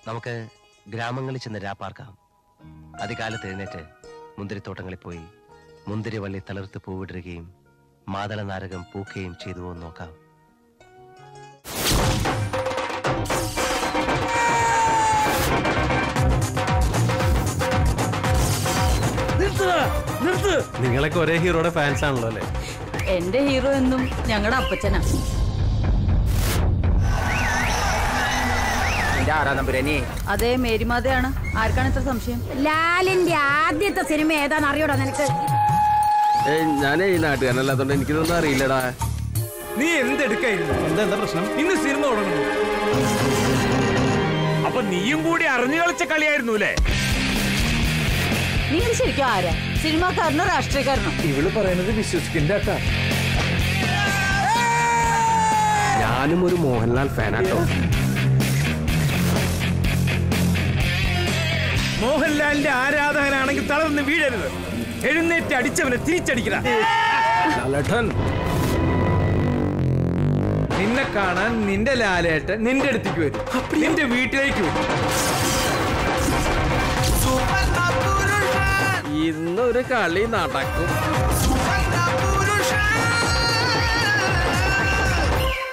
നമുക്ക് ഗ്രാമങ്ങളിൽ ചെന്ന് രാപ്പാർക്കാം അതികാലത്ത് എഴുന്നേറ്റ് മുന്തിരിത്തോട്ടങ്ങളിൽ പോയി മുന്തിരിവള്ളി തളിർത്ത് പൂവിടുകയും മാതള നാരകം പൂക്കുകയും ചെയ്തുവോ എന്ന് നോക്കാം നിങ്ങളൊക്കെ ഒരേ ഹീറോയുടെ ഫാൻസ് ആണല്ലോ അല്ലേ എന്റെ ഹീറോ എന്നും ഞങ്ങളുടെ അപ്പച്ചനാ എന്റെ ആരാ നമ്പുരാനി അതേ മേരിമാതയാണ് ആർക്കാണ് ഇത്ര സംശയം ലാലിന്റെ ആദ്യത്തെ സിനിമ ഏതാന്ന് അറിയോടാ നിനക്ക് ഞാൻ ഈ നാട്ടുകാരനല്ലാത്തോണ്ട് എനിക്കിതൊന്നും അറിയില്ലടാ നീ എന്തെടുക്കായിരുന്നു എന്താ എന്താ പ്രശ്നം ഇന്ന് സിനിമ തുടങ്ങുന്നു അപ്പൊ നീയും കൂടി അറിഞ്ഞു കളിച്ച കളിയായിരുന്നു അല്ലേ നിങ്ങൾ ശരിക്കും ആരാ സിനിമാക്കാരനോ രാഷ്ട്രീയക്കാരനോ ഇവള് പറയുന്നത് വിശ്വസിക്കണ്ട കേട്ടാ ഞാനും ഒരു മോഹൻലാൽ ഫാനാട്ടോ മോഹൻലാലിന്റെ ആരാധകനാണെങ്കിൽ തളർന്ന് വീഴരുത് എഴുന്നേറ്റ് അടിച്ചവനെ തിരിച്ചടിക്കണ ലാലേട്ടൻ നിന്നെ കാണാൻ നിന്റെ ലാലേട്ടൻ നിന്റെ അടുത്തേക്ക് വരും നിന്റെ വീട്ടിലേക്ക് വരും ഇന്നൊരു കളി നടക്കും